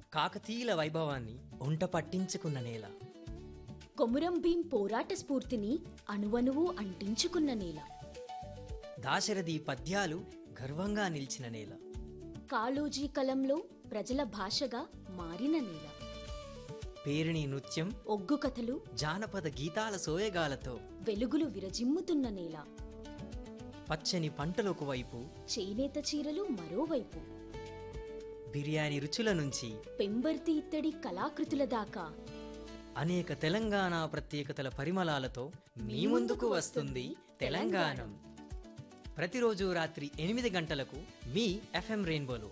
కాకతీయుల వైభవాన్ని ఒంట పట్టించుకున్న నేల కొమురం భీం పోరాట స్ఫూర్తిని అణువణువు అంటించుకున్న నేల దాశరథి పద్యాలు గర్వంగా నిలిచిన నేల కాళోజీ కలంలో ప్రజల భాషగా మారిన నేల పేరిణి నృత్యం ఒగ్గు కథలు జానపద గీతాల సోయగాలతో వెలుగులు విరజిమ్ముతున్న నేల పచ్చని పంటలకు వైపు చేనేత చీరలు మరోవైపు బిర్యానీ రుచుల నుంచి పెంబర్తి ఇత్తడి కళాకృతుల దాకా అనేక తెలంగాణ ప్రత్యేకతల పరిమళాలతో మీ ముందుకు వస్తుంది తెలంగాణం ప్రతిరోజు రాత్రి ఎనిమిది గంటలకు మీ ఎఫ్ఎం రెయిన్బోలో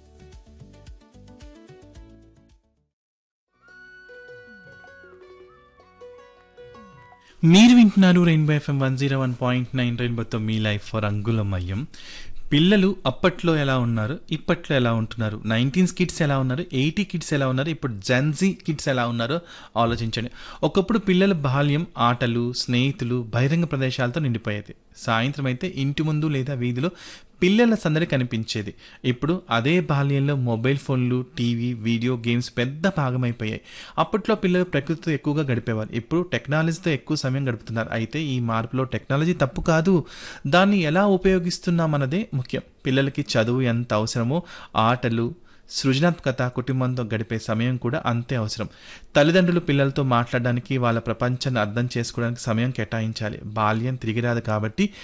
మీరు వింటున్నారు rainbow FM one zero one point nine రెయిన్బోతో మీ లైఫ్ ఫర్ అంగుళమయ్యం పిల్లలు అప్పట్లో ఎలా ఉన్నారు ఇప్పట్లో ఎలా ఉంటున్నారు నైన్టీన్స్ కిడ్స్ ఎలా ఉన్నారు ఎయిటీ కిడ్స్ ఎలా ఉన్నారు ఇప్పుడు జెన్జీ కిడ్స్ ఎలా ఉన్నారో ఆలోచించండి ఒకప్పుడు పిల్లల బాల్యం ఆటలు స్నేహితులు బహిరంగ ప్రదేశాలతో నిండిపోయేది సాయంత్రం అయితే ఇంటి ముందు లేదా వీధిలో పిల్లల సందడి కనిపించేది ఇప్పుడు అదే బాల్యంలో మొబైల్ ఫోన్లు టీవీ వీడియో గేమ్స్ పెద్ద భాగమైపోయాయి అప్పట్లో పిల్లలు ప్రకృతితో ఎక్కువగా గడిపేవారు ఇప్పుడు టెక్నాలజీతో ఎక్కువ సమయం గడుపుతున్నారు అయితే ఈ మార్పులో టెక్నాలజీ తప్పు కాదు దాన్ని ఎలా ఉపయోగిస్తున్నామన్నదే ముఖ్యం పిల్లలకి చదువు ఎంత అవసరమో ఆటలు సృజనాత్మకత కుటుంబంతో గడిపే సమయం కూడా అంతే అవసరం తల్లిదండ్రులు పిల్లలతో మాట్లాడడానికి వాళ్ళ ప్రపంచాన్ని అర్థం చేసుకోవడానికి సమయం కేటాయించాలి బాల్యం తిరిగి రాదు కాబట్టి